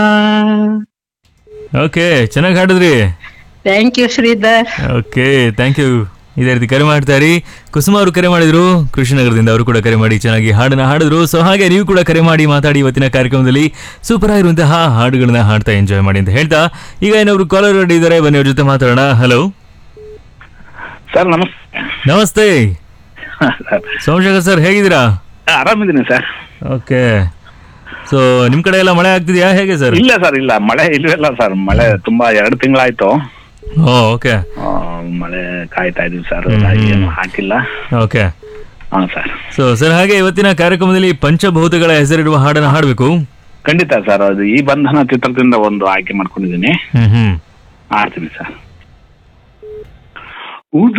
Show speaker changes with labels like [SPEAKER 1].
[SPEAKER 1] Okay ಚೆನ್ನಾಗಿ ಹಾಡಿದ್ರಿ
[SPEAKER 2] thank you Sridhar
[SPEAKER 1] okay thank you ಇದೇ ರೀತಿ ಕರೆ ಮಾಡ್ತಾರೆ ಕುಸುಮ ಅವರು ಕರೆ ಮಾಡಿದ್ರು ಕೃಷ್ಣನಗರದಿಂದ ಅವರು ಕೂಡ ಕರೆ ಮಾಡಿ ಚೆನ್ನಾಗಿ ಹಾಡನ್ನ ಹಾಡಿದ್ರು ಸೊ ಹಾಗೆ ನೀವು ಕೂಡ ಕರೆ ಮಾಡಿ ಮಾತಾಡಿ ಇವತ್ತಿನ ಕಾರ್ಯಕ್ರಮದಲ್ಲಿ ಸೂಪರ್ ಆಗಿರುವಂತಹ ಹಾಡುಗಳನ್ನ ಹಾಡ್ತಾ ಎಂಜಾಯ್ ಮಾಡಿ ಅಂತ ಹೇಳ್ತಾ ಈಗ ಏನೊಬ್ರು ಕಾಲರ್ ರೆಡಿ ಇದ್ದಾರೆ ಬನ್ನಿ ಅವ್ರ ಜೊತೆ ಮಾತಾಡೋಣ ಹಲೋ
[SPEAKER 3] ಸರ್ ನಮಸ್ತೆ
[SPEAKER 1] ನಮಸ್ತೆ
[SPEAKER 3] ಸರ್
[SPEAKER 1] ಸೋಮಶೇಖರ್ ಸರ್ ಹೇಗಿದ್ದೀರಾ
[SPEAKER 3] ಆರಾಮಿದ್ದೀನಿ ಸರ್
[SPEAKER 1] ಓಕೆ ಸೊ ನಿಮ್ ಕಡೆ ಎಲ್ಲ ಮಳೆ ಆಗ್ತಿದ್ಯಾ ಹೇಗೆ ಸರ್
[SPEAKER 3] ಇಲ್ಲ ಸರ್ ಇಲ್ಲ ಮಳೆ ಇಲ್ವಲ್ಲ ಸರ್ ಮಳೆ ತುಂಬಾ ಎರಡು ತಿಂಗಳಾಯ್ತು
[SPEAKER 1] ಓ ಓಕೆ
[SPEAKER 3] ಆ, ಮಳೆ ಕಾಯ್ತಾ ಇದೀವಿ ಸರ್
[SPEAKER 1] ಹ್ಮ್, ಹ್ಮ್.
[SPEAKER 3] ಏನು ಹಾಕಿಲ್ಲ
[SPEAKER 1] ಓಕೆ
[SPEAKER 3] ಹಾ ಸರ್
[SPEAKER 1] ಸೊ ಸರ್ ಹಾಗೆ ಇವತ್ತಿನ ಕಾರ್ಯಕ್ರಮದಲ್ಲಿ ಪಂಚಭೂತಗಳ ಹೆಸರಿಡುವ ಹಾಡನ್ನ ಹಾಡಬೇಕು
[SPEAKER 3] ಖಂಡಿತ ಸರ್ ಅದು ಈ ಬಂಧನ ಚಿತ್ರದಿಂದ ಒಂದು ಆಯ್ಕೆ ಮಾಡ್ಕೊಂಡಿದ್ದೀನಿ
[SPEAKER 1] ಹ್ಮ್ ಹ್ಮ್
[SPEAKER 3] ಆಡ್ತೀನಿ ಸರ್